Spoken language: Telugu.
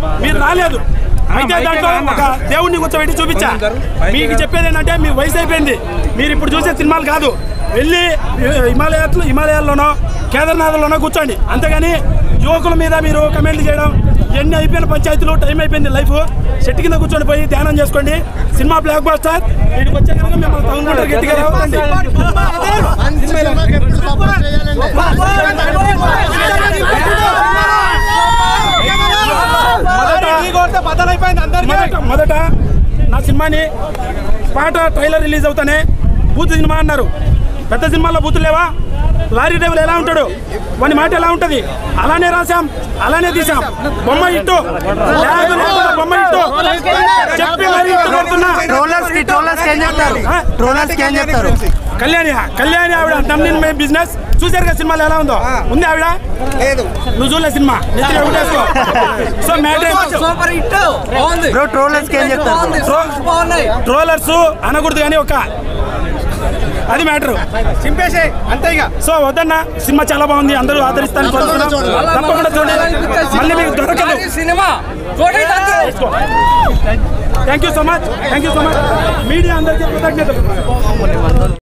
మీరు రాలేదు అయితే దాంట్లో ఒక దేవుడిని కూర్చోబెట్టి చూపించా మీకు చెప్పేది ఏంటంటే మీ వయసు అయిపోయింది మీరు ఇప్పుడు చూసే సినిమాలు కాదు వెళ్ళి హిమాలయాలు హిమాలయాల్లోనో కేదార్నాథ్లోనో కూర్చోండి అంతేగాని యువకుల మీద మీరు కమెంట్లు చేయడం ఎన్ని అయిపోయిన పంచాయతీలు టైం అయిపోయింది లైఫ్ చెట్టు కింద కూర్చొని పోయి ధ్యానం చేసుకోండి సినిమా బ్లాక్ బాస్టర్ వీటికి వచ్చే కనుక మిమ్మల్ని తగులుకుంటారు గట్టిగా రావద్దండి మొదట మొదట నా సినిమాని పాట ట్రైలర్ రిలీజ్ అవుతానే బూత్ సినిమా అన్నారు పెద్ద సినిమాలో బూతులు లేవా లారీ డ్రైవర్ ఎలా ఉంటాడు వాని మాట ఎలా ఉంటది అలానే రాసాం అలానే తీసాం బొమ్మ ఇట్టు ట్యాగ్ లేకుండా బొమ్మ ఇట్టు చెప్పి మరి ఇట్టు కొడుతున్నా ట్రోలర్స్ కి ట్రోలర్స్ కి ఏం చెప్తారు ఆ? ట్రోలర్స్ కి ఏం చెప్తారు కళ్యాణి కళ్యాణి ఆవిడ నమ్మిన మేము బిజినెస్ చూసారు కదా సినిమాలో ఎలా ఉందో ఉంది ఆవిడ లేదు నువ్వు చూడలే సినిమా నెత్తిన ఒకటేసుకో సో మ్యాటర్ సూపర్ హిట్ బాగుంది బ్రో ట్రోలర్స్ కి ఏం చెప్తారు బాగుంది సాంగ్స్ బాగున్నాయి ట్రోలర్స్ అనకూడదు కానీ ఒక అది మ్యాటర్ చింపేసే అంతే ఇక సో వద్దన్న సినిమా చాలా బాగుంది అందరూ ఆదరిస్తాను కోరుతున్నాం తప్పకుండా చూడండి మళ్ళీ మీకు దొరకదు సినిమా చూడండి అందరూ. Thank you so much thank you so much media అందరికీ కృతజ్ఞతలు